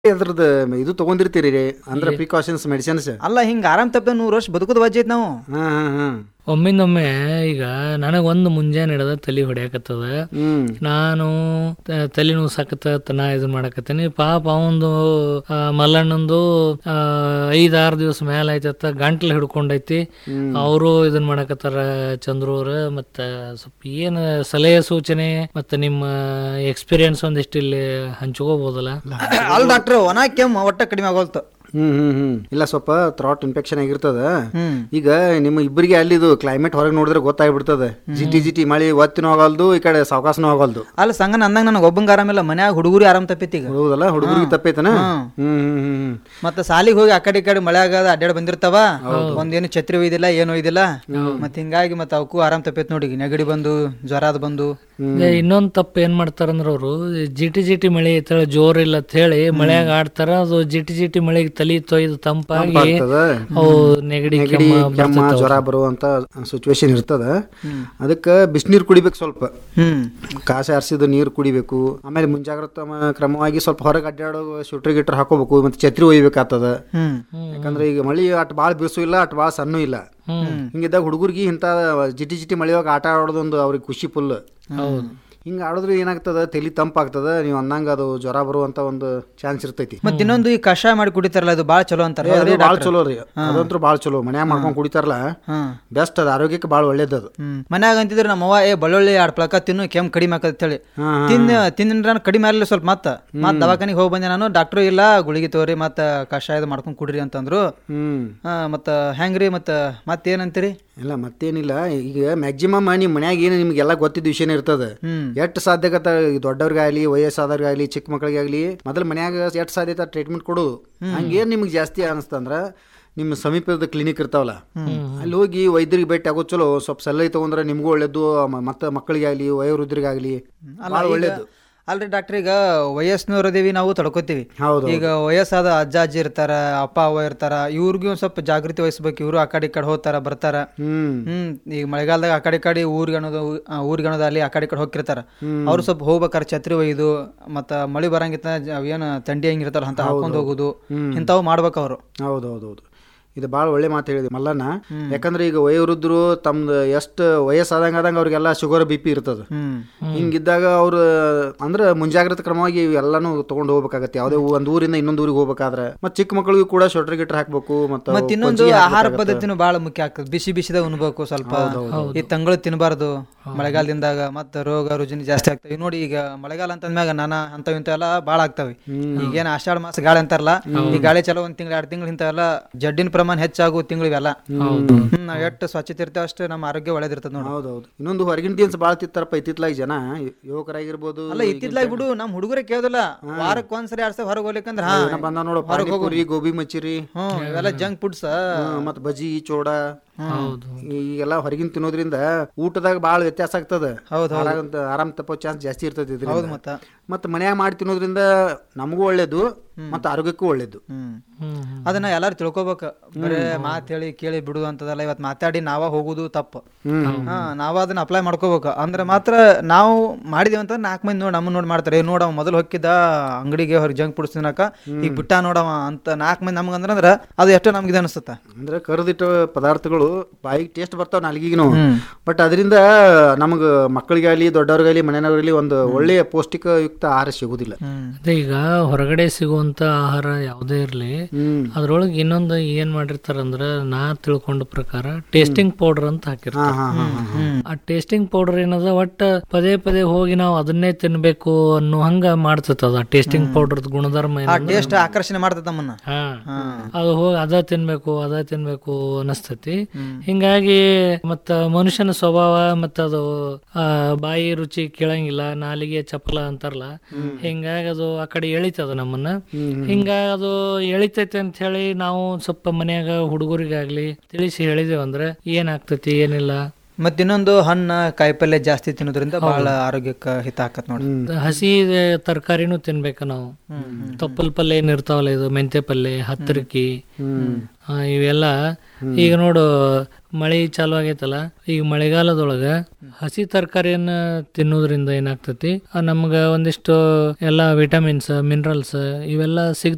ಅದ್ರದ್ದು ಇದು ತಗೊಂಡಿರ್ತೀರಿ ಅಂದ್ರೆ ಪ್ರಿಕಾಷನ್ಸ್ ಮೆಡಿಸಿನ್ಸ್ ಅಲ್ಲ ಹಿಂಗ ಆರಾಮ್ ತಪ್ಪ ನೂರು ವರ್ಷ ಬದುಕುದ ವಜ್ಜೆ ಐತ್ ನಾವು ಹಾ ಹಾ ಹಾ ಒಮ್ಮಿಂದೊಮ್ಮೆ ಈಗ ನನಗೊಂದು ಮುಂಜಾನೆ ಹಿಡಿದ ತಲೆ ಹೊಡ್ಯಾಕತ್ತದ ಹ್ಮ್ ನಾನು ತ- ತಲೆ ನೋಸಕತ್ತ ನಾ ಇದನ್ ಮಾಡಕತ್ತೀನಿ ಪಾಪ ಅವಂದು ಆ, ಮಲ್ಲಣ್ಣಂದು ಆ, ಐದ್ ಆರ್ ದಿವಸ ಮೇಲೆ ಆಯ್ತತ್ತ ಗಂಟ್ಲು ಹಿಡ್ಕೊಂಡೈತಿ ಅವರು ಇದನ್ ಮಾಡಕತ್ತಾರ ಚಂದ್ರು ಅವ್ರ ಮತ್ತ ಸ್ವಲ್ಪ ಏನ್ ಸಲಹೆ ಸೂಚನೆ ಮತ್ತ ನಿಮ್ಮ ಎಕ್ಸ್ಪೀರಿಯನ್ಸ್ ಒಂದಿಷ್ಟು ಇಲ್ಲಿ ಹಂಚ್ಕೋಬಹುದಲ್ಲ ಅಲ್ಲ ಡಾಕ್ಟರ್ ಒಣ ಕೆಮ್ಮು ಒಟ್ಟ ಕಡಿಮೆ ಆಗೋಲ್ತು ಹ್ಮ್ ಹ್ಮ್ ಹ್ಮ್ ಇಲ್ಲ ಸ್ವಲ್ಪ ಥ್ರಾಟ್ ಇನ್ಫೆಕ್ಷನ್ ಆಗಿರ್ತದ ಹ್ಮ್ ಈಗ ನಿಮ್ಮ ಇಬ್ಬರಿಗೆ ಅಲ್ಲಿ ಇದು ಕ್ಲೈಮೇಟ್ ಹೊರಗೆ ನೋಡಿದ್ರೆ ಗೊತ್ತಾಗ್ಬಿಡ್ತದೆ ಜಿಟಿ ಜಿಟಿ ಮಳಿ ಒತ್ತಿನೂ ಆಗಲ್ದು ಈ ಕಡೆ ಸಾವಕಾಸನೂ ಆಗಲ್ದು ಅಲ್ಲ ಸಂಗನ ಅಂದಂಗ ನನಗೆ ಒಬ್ಬಂಗ ಆರಾಮಿಲ್ಲ ಮನ್ಯಾಗ ಹುಡುಗರು ಆರಾಮ್ ತಪ್ಪೈತಿ ಈಗ ಹೌದಲ್ಲ ಹುಡುಗರಿಗೆ ತಪ್ಪೈತನ ಹ್ಮ್. ಹ್ಮ್ ಹ್ಮ್ ಹ್ಮ್ ಹ್ಮ್ ಮತ್ತೆ ಸಾಲಿಗೆ ಹೋಗಿ ಆ ಕಡೆ ಈ ಕಡೆ ಮಳೆ ಆಗದ ಅಡ್ಡಾಡ್ ಬಂದಿರ್ತಾವ ಒಂದೇನು ಛತ್ರಿ ಒಯ್ದಿಲ್ಲ ಏನು ಒಯ್ದಿಲ್ಲ ಮತ್ತೆ ಹಿಂಗಾಗಿ ಮತ್ತೆ ಅವಕ್ಕೂ ಆರಾಮ್ ತಪ್ಪೈತಿ ನೋಡಿ ನೆಗಡಿ ಬಂದು ಜ್ವರ ಅದ್ ಬಂದು ಇನ್ನೊಂದ್ ತಪ್ಪು ಏನ್ ಮಾಡ್ತಾರಂದ್ರ ಅವರು ಜಿಟಿ ಜಿಟಿ ಮಳೆ ಐತಳ ಜೋರ್ ಇಲ್ಲ ಅಂತ ಹೇಳಿ ಮಳ್ಯಾಗ ಆಡ್ತಾರ ಅದು ಜಿಟಿ ಜಿಟಿ ಮಳೆಗೆ ತಲಿ ತೊಯ್ದು ತಂಪಾಗಿ ಆಗ್ತದ ಅವು ನೆಗಡಿ ನೆಗಡಿ ಕೆಮ್ಮ ಕೆಮ್ಮ ಜ್ವರ ಬರುವಂತ ಸಿಚುವೇಶನ್ ಇರ್ತದ ಅದಕ್ಕೆ ಬಿಸಿನೀರು ಕುಡಿಬೇಕು ಸ್ವಲ್ಪ ಹ್ಮ್ ಕಾಸ ಆರಿಸಿದ ನೀರು ಕುಡಿಬೇಕು ಆಮೇಲೆ ಮುಂಜಾಗ್ರತಾ ಮ- ಕ್ರಮವಾಗಿ ಸ್ವಲ್ಪ ಹೊರಗೆ ಅಡ್ಡಾಡೋ ಶೂಟ್ರ್ ಗಿಟ್ರ್ ಹಾಕೋಬೇಕು ಮತ್ತೆ ಛತ್ರಿ ಒಯ್ಬೇಕಾಗ್ತದ ಹ್ಮ್ ಯಾಕಂದ್ರೆ ಈಗ ಮಳಿ ಅಟ್ ಭಾಳ ಬಿರುಸು ಇಲ್ಲ ಅಟ್ ಭಾಳ ಸಣ್ಣ ಇಲ್ಲ ಹಿಂಗಿದ್ದಾಗ ಹುಡುಗರಿಗೆ ಇಂಥ ಜಿಟಿ ಜಿಟಿ ಮಳಿಯಾಗ ಆಟ ಆಡೋದೊಂದು ಅವ್ರಿಗೆ ಖುಷಿ ಫುಲ್ ಹೌದು ಹಿಂಗೆ ಆಡಿದ್ರೆ ಏನಾಗ್ತದ ತಲೆ ತಂಪಾಗ್ತದ ನೀವು ಅಂದಂಗ ಅದು ಜ್ವರ ಬರುವಂತ ಒಂದು ಚಾನ್ಸ್ ಇರ್ತೈತಿ ಮತ್ ಇನ್ನೊಂದು ಈ ಕಷಾಯ ಮಾಡಿ ಕುಡಿತಾರಲ್ಲ ಅದು ಬಾಳ ಚಲೋ ಅಂತಾರ ಅದು ಭಾಳ ಚಲೋ ರೀ ಅದಂತೂ ಭಾಳ ಚಲೋ ಮನ್ಯಾಗ ಮಾಡ್ಕೊಂಡು ಕುಡಿತಾರಲ್ಲ ಹ್ಮ್ ಬೆಸ್ಟ್ ಅದು ಆರೋಗ್ಯಕ್ಕೆ ಭಾಳ ಒಳ್ಳೇದು ಅದು ಹ್ಮ್ ಮನ್ಯಾಗ ಅಂತಿದ್ರೆ ನಮ್ಮ ಅವ್ವ ಏ ಬಳ್ಳುಳ್ಳಿ ಎರಡು ಪ್ಲಕ ತಿನ್ನು ಕೆಮ್ಮು ಕಡಿಮೆ ಆಕತ್ ಹೇಳಿ ಹಾ, ತಿನ್ನ ತಿಂದ್ರ ಕಡಿಮೆ ಆಗಲಿಲ್ಲ ಸ್ವಲ್ಪ ಮತ್ತ ಮತ್ ದವಾಖಾನಿಗೆ ಹೋಗಿ ಬಂದೆ ನಾನು ಡಾಕ್ಟ್ರು ಇಲ್ಲ ಗುಳಿಗೆ ತಗೋರಿ ಮತ್ತ ಕಷಾಯದ ಮಾಡ್ಕೊಂಡ್ ಕುಡ್ರಿ ಅಂತಂದ್ರು ಹ್ಮ್ ಹಾ ಮತ್ತ ಹೆಂಗ್ರಿ ಮತ್ತ ಮತ್ತೇನಂತೀರಿ ಇಲ್ಲ ಮತ್ತೇನಿಲ್ಲ ಈಗ ಮ್ಯಾಕ್ಸಿಮಮ್ ನಿಮ್ಮ ಮನ್ಯಾಗ ಏನು ನಿಮ್ಗೆಲ್ಲ ಗೊತ್ತಿದ್ದ ವಿಷಯನೇ ಇರ್ತದೆ ಹ್ಮ್ ಎಷ್ಟು ಸಾಧ್ಯಕತ್ತ ದೊಡ್ಡವ್ರಿಗಾಗಲಿ ವಯಸ್ಸಾದವ್ರಿಗಾಗಲಿ ಚಿಕ್ಕ ಮಕ್ಕಳಿಗಾಗಲಿ ಮೊದಲು ಮನ್ಯಾಗ ಎಷ್ಟು ಸಾಧ್ಯತೆ ಟ್ರೀಟ್ಮೆಂಟ್ ಕೊಡೋದು ಹಂಗೇನು ನಿಮ್ಗೆ ಜಾಸ್ತಿ ಅನಿಸ್ತಂದ್ರೆ ನಿಮ್ಮ ಸಮೀಪದ ಕ್ಲಿನಿಕ್ ಇರ್ತಾವಲ್ಲ ಅಲ್ಲಿ ಹೋಗಿ ವೈದ್ಯರಿಗೆ ಭೇಟಿ ಆಗೋದು ಚಲೋ ಸ್ವಲ್ಪ ಸಲಹೆ ತಗೊಂಡ್ರೆ ನಿಮಗೂ ಒಳ್ಳೇದು ಮ- ಮತ್ತೆ ಮಕ್ಕಳಿಗಾಗಲಿ ವಯೋವೃದ್ಧರಿಗಾಗಲಿ ಭಾಳ ಒಳ್ಳೇದು ಅಲ್ರಿ ಡಾಕ್ಟರ್ ಈಗ ವಯಸ್ಸಿನವ್ರು ಅದೀವಿ ನಾವು ತಡ್ಕೋತೀವಿ ಹೌದು ಈಗ ವಯಸ್ಸಾದ ಅಜ್ಜ ಅಜ್ಜಿ ಇರ್ತಾರ ಅಪ್ಪ ಅವ್ವ ಇರ್ತಾರ ಇವ್ರಿಗೂ ಒಂದ್ ಸ್ವಲ್ಪ ಜಾಗೃತಿ ವಹಿಸ್ಬೇಕು ಇವರು ಆ ಕಡೆ ಈ ಕಡೆ ಹೋಗ್ತಾರ ಬರ್ತಾರ ಹ್ಮ್ ಹ್ಮ್ ಈಗ ಮಳೆಗಾಲದಾಗ ಆ ಕಡೆ ಈ ಕಡೆ ಊರಿಗೆ ಅನ್ನೋದು ಆ, ಊರಿಗೆ ಅನ್ನೋದು ಅಲ್ಲಿ ಆ ಕಡೆ ಈ ಕಡೆ ಹೋಗಿರ್ತಾರ ಅವ್ರು ಸ್ವಲ್ಪ ಹೋಗ್ಬೇಕಾರೆ ಛತ್ರಿ ಒಯ್ದು ಮತ್ತ ಮಳಿ ಬರಂಗಿತ್ತ ಏನು ತಂಡಿ ಹಂಗಿರ್ತಾರ ಅಂತ ಹಾಕೊಂಡ್ ಹೋಗುದು ಇಂಥವು ಮಾಡ್ಬೇಕು ಅವ್ರು ಹೌದು ಹೌದು ಹೌದು ಇದು ಭಾಳ ಒಳ್ಳೆ ಮಾತು ಹೇಳಿದೆ ಮಲ್ಲಣ್ಣ ಯಾಕಂದ್ರೆ ಈಗ ವಯೋವೃದ್ಧರು ತಮ್ದು ಎಷ್ಟು ವಯಸ್ಸಾದಂಗ ಆದಂಗ ಅವ್ರಿಗೆಲ್ಲ ಶುಗರ್ ಬಿ ಪಿ ಇರ್ತದೆ ಹ್ಮ್ ಹಿಂಗಿದ್ದಾಗ ಅವ್ರು ಅಂದ್ರೆ ಮುಂಜಾಗ್ರತಾ ಕ್ರಮವಾಗಿ ಎಲ್ಲಾನು ತಗೊಂಡು ಹೋಗ್ಬೇಕಾಗತ್ತೆ ಯಾವುದೇ ಒಂದು ಊರಿಂದ ಇನ್ನೊಂದು ಊರಿಗೆ ಹೋಗ್ಬೇಕಾದ್ರೆ ಮತ್ತೆ ಚಿಕ್ಕ ಮಕ್ಕಳಿಗೂ ಕೂಡ ಶೊಟ್ರ್ ಗಿಟ್ರ್ ಹಾಕ್ಬೇಕು ಮತ್ತೆ ಮತ್ ಇನ್ನೊಂದು ಆಹಾರ ಪದ್ಧತಿನೂ ಬಹಳ ಮುಖ್ಯ ಆಗ್ತದೆ ಬಿಸಿ ಬಿಸಿದ ಉಣ್ಬೇಕು ಸ್ವಲ್ಪ ಈ ತಂಗಳು ತಿನ್ನಬಾರ್ದು ಮಳೆಗಾಲದಿಂದಾಗ ಮತ್ತ ರೋಗ ರುಜಿನ ಜಾಸ್ತಿ ಆಗ್ತವೆ ನೋಡಿ ಈಗ ಮಳೆಗಾಲ ಅಂತಂದ್ಮ್ಯಾಗ ನಾನಾ ಅಂತವ್ ಇಂಥವೆಲ್ಲ ಬಾಳ ಆಗ್ತವೆ ಈಗೇನ್ ಆಷಾಢ ಮಾಸ ಗಾಳಿ ಅಂತಾರಲ್ಲ ಈ ಗಾಳಿ ಚಲೋ ಒಂದ್ ತಿಂಗಳು ಎರಡು ತಿಂಗಳು ಇಂಥವೆಲ್ಲ ಜಡ್ಡಿನ ಪ್ರಮಾಣ ಹೆಚ್ಚಾಗು ತಿಂಗಳು ಇವೆಲ್ಲ ಹ್ಮ್ ನಾವ್ ಎಷ್ಟು ಸ್ವಚ್ಛತೆ ಇರ್ತೇವೆ ಅಷ್ಟು ನಮ್ಮ ಆರೋಗ್ಯ ಒಳ್ಳೇದಿರ್ತದೆ ನೋಡಿ ಹೌದೌದು ಇನ್ನೊಂದು ಹೊರಗಿನ ತಿನ್ಸ್ ಭಾಳ ತಿಂತಾರಪ್ಪ ಇತ್ತಿತ್ಲಾಗ ಜನ ಯುವಕರಾಗಿರ್ಬೋದು ಅಲ್ಲ ಇತ್ತಿದ್ಲಾಗ ಬಿಡು ನಮ್ ಹುಡುಗರೇ ಕೇಳೋದಿಲ್ಲ ವಾರಕ್ಕೆ ಒಂದ್ಸರಿ ಎರಡ್ ಸಲ ಹೊರಗೆ ಹೋಗ್ಲಿಕ್ಕಂದ್ರ ಹಾ ಏನೋ ಬಂದ ನೋಡು ಪಾನಿಪುರಿ ಗೋಬಿ ಮಚ್ಚರಿ ಹ್ಮ್ ಇವೆಲ್ಲ ಜಂಕ್ ಫುಡ್ಸ್ ಮತ್ತೆ ಬಜ್ಜಿ ಚೋಡ ಹೌದು ಈಗೆಲ್ಲ ಹೊರಗಿನ ತಿನ್ನೋದ್ರಿಂದ ಊಟದಾಗ ಭಾಳ ವ್ಯತ್ಯಾಸ ಆಗ್ತದ ಹೌದು, ಆರಾಮ್ ಆರಾಮ್ ತಪ್ಪೋ ಚಾನ್ಸ್ ಜಾಸ್ತಿ ಇರ್ತದೆ ಹೌದು ಇದರಿಂದ ಮತ್ತ ಮತ್ತೆ ಮನ್ಯಾಗ ಮಾಡಿ ತಿನ್ನೋದ್ರಿಂದ ನಮಗೂ ಒಳ್ಳೇದು ಮತ್ತೆ ಆರೋಗ್ಯಕ್ಕೂ ಒಳ್ಳೇದು ಹ್ಮ್ ಹ್ಮ್ ಅದನ್ನ ಎಲ್ಲಾರು ತಿಳ್ಕೊಬೇಕು ಬರೇ ಮಾತ್ ಹೇಳಿ ಕೇಳಿ ಬಿಡು ಅಂತದಲ್ಲ ಇವತ್ ಮಾತಾಡಿ ನಾವ ಹೋಗುದು ತಪ್ಪು ಹ್ಮ್ ಹಾ ನಾವ ಅದನ್ನ ಅಪ್ಲೈ ಮಾಡ್ಕೋಬೇಕು ಅಂದ್ರೆ ಮಾತ್ರ ನಾವು ಮಾಡಿದೇವ ಅಂತ ನಾಲ್ಕು ಮಂದಿ ನೋಡಿ ನಮ್ಮನ್ನ ನೋಡಿ ಮಾಡ್ತಾರೆ ಏ ನೋಡವ ಮೊದಲು ಹೊಕ್ಕಿದ್ದ ಅಂಗಡಿಗೆ ಹೊರಗೆ ಜಂಕ್ ಫುಡ್ಸ್ ತಿನ್ನಕ ಈಗ ಬಿಟ್ಟ ನೋಡವ ಅಂತ ನಾಲ್ಕು ಮಂದಿ ನಮ್ಗೆ ಅಂದ್ರ ಅಂದ್ರ ಅದು ಎಷ್ಟೋ ನಮ್ಗೆ ಇದು ಅನಿಸುತ್ತ ಅಂದ್ರೆ ಕರೆದಿಟ್ಟ ಪದಾರ್ಥಗಳು ಬಾಯಿಗೆ ಟೇಸ್ಟ್ ಬರ್ತಾವ ನಾಲ್ಗಿಗೂ ಬಟ್ ಅದರಿಂದ ನಮಗೆ ಮಕ್ಕಳಿಗಾಗಲಿ ದೊಡ್ಡವ್ರಿಗಾಗಲಿ ಮನೆಯವ್ರಿಗಾಗಲಿ ಒಂದು ಒಳ್ಳೆಯ ಪೌಷ್ಟಿಕಯುಕ್ತ ಆಹಾರ ಸಿಗುದಿಲ್ಲ ಅದೇ ಈಗ ಹೊರಗಡೆ ಸಿಗುವಂತ ಆಹಾರ ಯಾವುದೇ ಇರ್ಲಿ ಹ್ಮ್ ಅದ್ರೊಳಗೆ ಇನ್ನೊಂದು ಏನ್ ಮಾಡಿರ್ತಾರಂದ್ರ ನಾ ತಿಳ್ಕೊಂಡ ಪ್ರಕಾರ ಟೇಸ್ಟಿಂಗ್ ಪೌಡರ್ ಅಂತ ಹಾಕಿರ್ತಾರ ಹಾ ಹಾ ಹಾ ಆ ಟೇಸ್ಟಿಂಗ್ ಪೌಡರ್ ಏನದ ಒಟ್ಟ ಪದೇ ಪದೇ ಹೋಗಿ ನಾವು ಅದನ್ನೇ ತಿನ್ಬೇಕು ಅನ್ನೋ ಹಂಗ ಮಾಡ್ತದ ಟೇಸ್ಟಿಂಗ್ ಪೌಡರ್ ಗುಣಧರ್ಮ ಆ ಏನಂದ್ರ- ಟೇಸ್ಟ್ ಆಕರ್ಷಣೆ ಮಾಡ್ತದ ನಮ್ಮನ್ನ ಹಾ ಹಾ ಅದು ಹೋಗಿ ಅದ ತಿನ್ಬೇಕು ಅದ ತಿನ್ಬೇಕು ಅನಸ್ತತಿ ಹಿಂಗಾಗಿ ಮತ್ತ ಮನುಷ್ಯನ ಸ್ವಭಾವ ಮತ್ತ ಅದು ಆ, ಬಾಯಿ ರುಚಿ ಕೇಳಂಗಿಲ್ಲ ನಾಲಿಗೆ ಚಪಲ ಅಂತಾರಲ್ಲ ಹಿಂಗಾಗಿ ಅದು ಆ ಕಡೆ ಎಳಿತದ ನಮ್ಮನ್ನ ಹಿಂಗಾಗಿ ಅದು ಎಳಿತೈತೆ ಅಂತ ಹೇಳಿ ನಾವು ಸ್ವಲ್ಪ ಮನ್ಯಾಗ ಹುಡುಗರಿಗಾಗ್ಲಿ ತಿಳಿಸಿ ಹೇಳಿದೇವ್ ಅಂದ್ರೆ ಏನಾಗ್ತತಿ ಏನಿಲ್ಲ ಮತ್ ಇನ್ನೊಂದು ಹಣ್ಣ ಕಾಯಿಪಲ್ಯ ಜಾಸ್ತಿ ತಿನ್ನೋದ್ರಿಂದ ಬಹಳ ಆರೋಗ್ಯಕ್ಕೆ ಹಿತ ಆಕತ್ ನೋಡಿ ಹಸಿ ತರಕಾರಿನೂ ತಿನ್ಬೇಕು ನಾವು ತೊಪ್ಪಲ್ ಪಲ್ಯ ಏನ್ ಇರ್ತಾವಲ್ಲ ಇದು ಮೆಂತೆ ಪಲ್ಯ ಹತ್ತರಿಕಿ ಆ, ಇವೆಲ್ಲ ಈಗ ನೋಡು ಮಳಿ ಚಾಲು ಆಗೈತಲ್ಲ ಈಗ ಮಳೆಗಾಲದೊಳಗ ಹಸಿ ತರಕಾರಿಯನ್ನ ತಿನ್ನೋದ್ರಿಂದ ಏನಾಗ್ತತಿ ಆ, ನಮ್ಗ ಒಂದಿಷ್ಟು ಎಲ್ಲ ವಿಟಮಿನ್ಸ್ ಮಿನರಲ್ಸ್ ಇವೆಲ್ಲ ಸಿಗ್ತಾವ